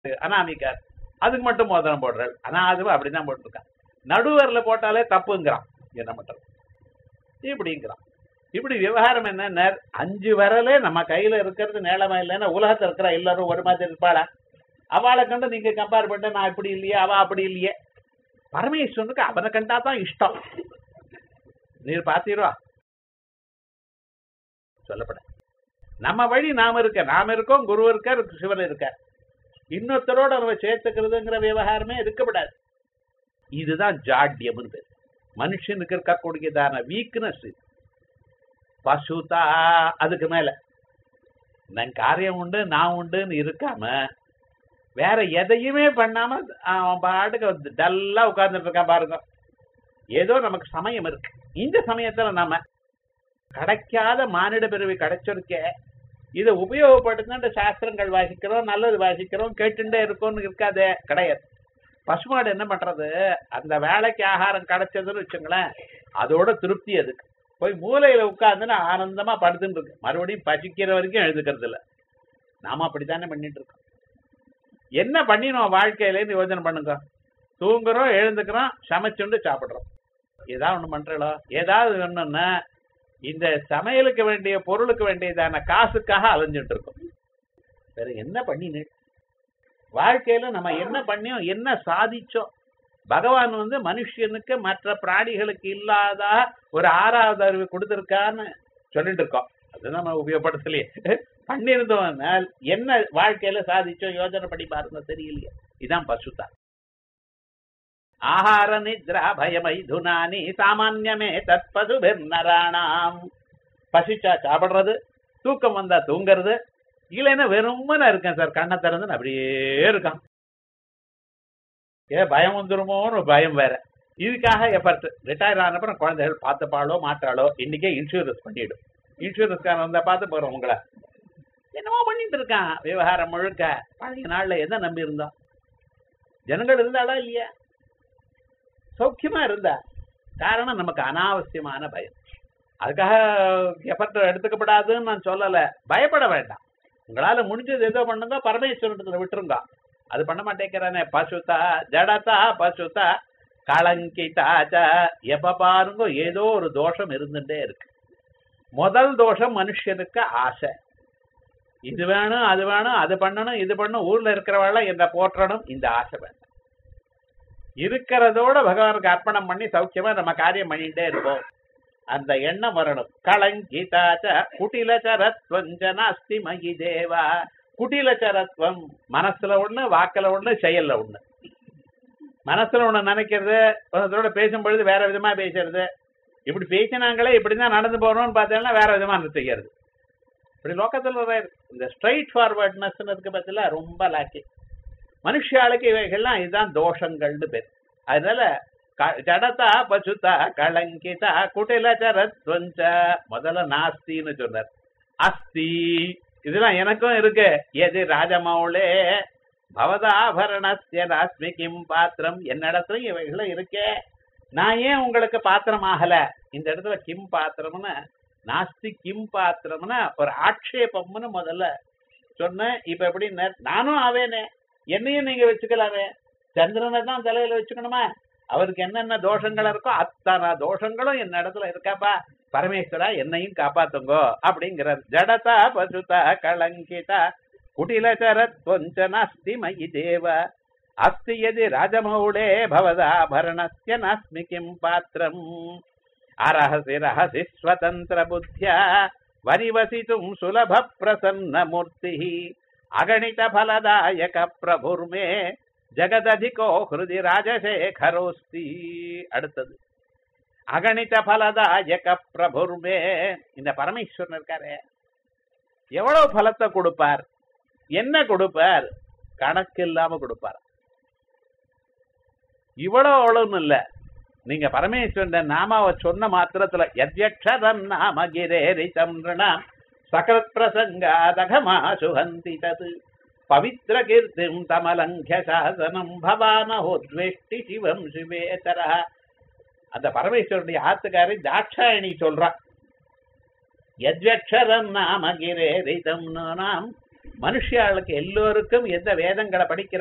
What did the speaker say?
அனாமிக்கார் அதுக்கு மட்டும் மோதிரம் போடுறாள் அனாதுவா அப்படிதான் போட்டிருக்கான் நடுவரில் போட்டாலே தப்புங்கிறான் என்ன பண்றது இப்படிங்கிறான் இப்படி விவகாரம் என்ன அஞ்சு விரலே நம்ம கையில இருக்கிறது நேளமா இல்லைன்னா உலகத்துல இருக்கிற எல்லாரும் ஒரு மாதிரி இருப்பாளா அவளை கண்டு நீங்க கம்பேர் பண்ணிட்டு நான் இப்படி இல்லையே அவ அப்படி இல்லையே பரமேஸ்வரனுக்கு அவனை கண்டா தான் இஷ்டம் நீர் பாத்தீரா சொல்லப்பட நம்ம வழி நாம இருக்க நாம இருக்கோம் குரு இருக்கார் சிவன் இருக்கார் இன்னொருத்தரோட நம்ம சேர்த்துக்கிறதுங்கிற விவகாரமே இருக்கப்படாது இதுதான் ஜாட்யம் மனுஷனுக்கு இருக்கக்கூடியதான வீக்னஸ் பசுதா அதுக்கு மேல நன் காரியம் உண்டு நான் உண்டுன்னு இருக்காம வேற எதையுமே பண்ணாம அவன் பாட்டுக்கு டல்லா உட்கார்ந்துட்டு இருக்கான் பாருங்க ஏதோ நமக்கு சமயம் இருக்கு இந்த சமயத்துல நாம கிடைக்காத மானிட பிறவி கிடைச்சிருக்கே இதை உபயோகப்படுத்தின சாஸ்திரங்கள் வாசிக்கிறோம் நல்லது வாசிக்கிறோம் கேட்டுட்டே இருக்கோம்னு இருக்காதே கிடையாது பசுமாடு என்ன பண்றது அந்த வேலைக்கு ஆகாரம் கிடைச்சதுன்னு வச்சுங்களேன் அதோட திருப்தி அதுக்கு போய் மூலையில உட்கார்ந்துன்னு ஆனந்தமா படுத்துட்டு இருக்கு மறுபடியும் பசிக்கிற வரைக்கும் எழுதுக்கிறது இல்ல நாம அப்படித்தானே பண்ணிட்டு இருக்கோம் என்ன பண்ணினோம் வாழ்க்கையிலேருந்து யோஜனை பண்ணுங்க தூங்குறோம் எழுந்துக்கிறோம் சமைச்சுண்டு சாப்பிடுறோம் ஏதாவது ஒண்ணு பண்றோம் ஏதாவது ஒண்ணுன்னா இந்த சமையலுக்கு வேண்டிய பொருளுக்கு வேண்டியதான காசுக்காக அலைஞ்சிட்டு இருக்கோம் வேற என்ன பண்ணினு வாழ்க்கையில நம்ம என்ன பண்ணியோம் என்ன சாதிச்சோம் பகவான் வந்து மனுஷனுக்கு மற்ற பிராணிகளுக்கு இல்லாத ஒரு ஆறாவது அறிவு கொடுத்திருக்கான்னு சொல்லிட்டு இருக்கோம் அது நம்ம உபயோகப்படுத்தலையே பண்ணியிருந்தோம் என்ன வாழ்க்கையில சாதிச்சோம் யோஜனை பண்ணி பாருங்க தெரியலையே இதான் பசுதா ஆஹார நித்ரா பயமைதுனானி சாமான்யமே தற்பது நராணாம் பசிச்சா சாப்பிடுறது தூக்கம் வந்தா தூங்குறது இல்லைன்னா வெறுமனா இருக்கேன் சார் கண்ணை திறந்து அப்படியே இருக்கான் ஏ பயம் வந்துருமோன்னு பயம் வேற இதுக்காக எஃபர்ட் ரிட்டையர் ஆனப்புறம் குழந்தைகள் பார்த்துப்பாளோ மாற்றாளோ இன்னைக்கே இன்சூரன்ஸ் பண்ணிடும் இன்சூரன்ஸ்காரன் வந்தா பார்த்து போறோம் உங்களை என்னமோ பண்ணிட்டு இருக்கான் விவகாரம் முழுக்க பழைய நாள்ல எதை நம்பி இருந்தோம் ஜனங்கள் இருந்தாளா இல்லையா சௌக்கியமா இருந்தா காரணம் நமக்கு அனாவசியமான பயம் அதுக்காக எஃபர்ட் எடுத்துக்கப்படாதுன்னு நான் சொல்லல பயப்பட வேண்டாம் உங்களால முடிஞ்சது ஏதோ பண்ணுங்க பரமேஸ்வரத்துல விட்டுருங்க அது பண்ண மாட்டேங்கிறானே பசுதா ஜடதா பசுதா களங்கிதாச்ச எப்ப பாருங்க ஏதோ ஒரு தோஷம் இருந்துட்டே இருக்கு முதல் தோஷம் மனுஷனுக்கு ஆசை இது வேணும் அது வேணும் அது பண்ணணும் இது பண்ணணும் ஊர்ல இருக்கிறவள என்ன போற்றணும் இந்த ஆசை வேணும் இருக்கிறதோட பகவானுக்கு அர்ப்பணம் பண்ணி சௌக்கியமா நம்ம காரியம் பண்ணிட்டே இருப்போம் அந்த எண்ணம் வரணும் களங்கிதாச்ச குட்டிலச்சரத்வஞ்ச நாஸ்தி மகி தேவா குட்டிலச்சரத்வம் மனசுல ஒண்ணு வாக்குல ஒண்ணு செயல்ல ஒண்ணு மனசுல ஒண்ணு நினைக்கிறது ஒருத்தரோட பேசும் பொழுது வேற விதமா பேசுறது இப்படி பேசினாங்களே இப்படிதான் நடந்து போறோம்னு பார்த்தீங்கன்னா வேற விதமா செய்யறது இப்படி லோக்கத்துல வர இந்த ஸ்ட்ரைட் ஃபார்வர்ட்னஸ் இருக்கு பத்தில ரொம்ப லாக்கி மனுஷாளுக்கு இவைகள்லாம் இதுதான் தோஷங்கள்னு பேர் அதனால ஜடதா பசுதா களங்கிதா குட்டிலச்சரத்வஞ்ச முதல்ல நாஸ்தின்னு சொன்னார் அஸ்தி இதெல்லாம் எனக்கும் இருக்கு எது ராஜமௌளே பவதாபரணஸ்ய நாஸ்மி கிம் பாத்திரம் என்னிடத்துல இவைகளும் இருக்கே நான் ஏன் உங்களுக்கு பாத்திரம் ஆகல இந்த இடத்துல கிம் பாத்திரம்னு நாஸ்தி கிம் பாத்திரம்னு ஒரு ஆட்சேபம்னு முதல்ல சொன்னேன் இப்ப எப்படி நானும் ஆவேனே என்னையும் நீங்க வச்சுக்கலாமே சந்திரனை தான் தலையில வச்சுக்கணுமா அவருக்கு என்னென்ன தோஷங்கள் இருக்கோ அத்தனை தோஷங்களும் என்ன இடத்துல இருக்காப்பா பரமேஸ்வரா என்னையும் காப்பாத்துங்கோ அப்படிங்கிறார் ஜடதா பசுதா களங்கிதா குட்டிலச்சரத்வஞ்ச நாஸ்தி மயி தேவ அஸ்தி எதி ராஜமௌளே பவதாபரணஸ்ய நாஸ்மி கிம் பாத்திரம் அரஹசி ரஹசி ஸ்வதந்திர புத்தியா வரிவசித்தும் சுலப பிரசன்ன மூர்த்தி அகணித பலதாயக பிரபுர்மே ஜெகததிகோ ஹிருதி ராஜசேகரோஸ்தி அடுத்தது அகணித பலதாயக பிரபுர்மே இந்த பரமேஸ்வரன் இருக்காரு எவ்வளவு பலத்தை கொடுப்பார் என்ன கொடுப்பார் கணக்கு இல்லாம கொடுப்பார் இவ்வளவு அவ்வளவுன்னு இல்ல நீங்க பரமேஸ்வரன் நாமாவை சொன்ன மாத்திரத்துல எத்யக்ஷரம் நாம கிரேரி சம்ரணாம் சகத் பிரசங்காதகமா சுகந்தி தது பவித்ர கீர்த்திம் தமலங்கிய சாசனம் பவானஹோத்வேஷ்டி சிவம் சிவேதர அந்த பரமேஸ்வரனுடைய ஆத்துக்காரி தாட்சாயணி சொல்றா எத்வக்ஷரம் நாம கிரேரிதம் நாம் மனுஷியாளுக்கு எல்லோருக்கும் எந்த வேதங்களை படிக்கிற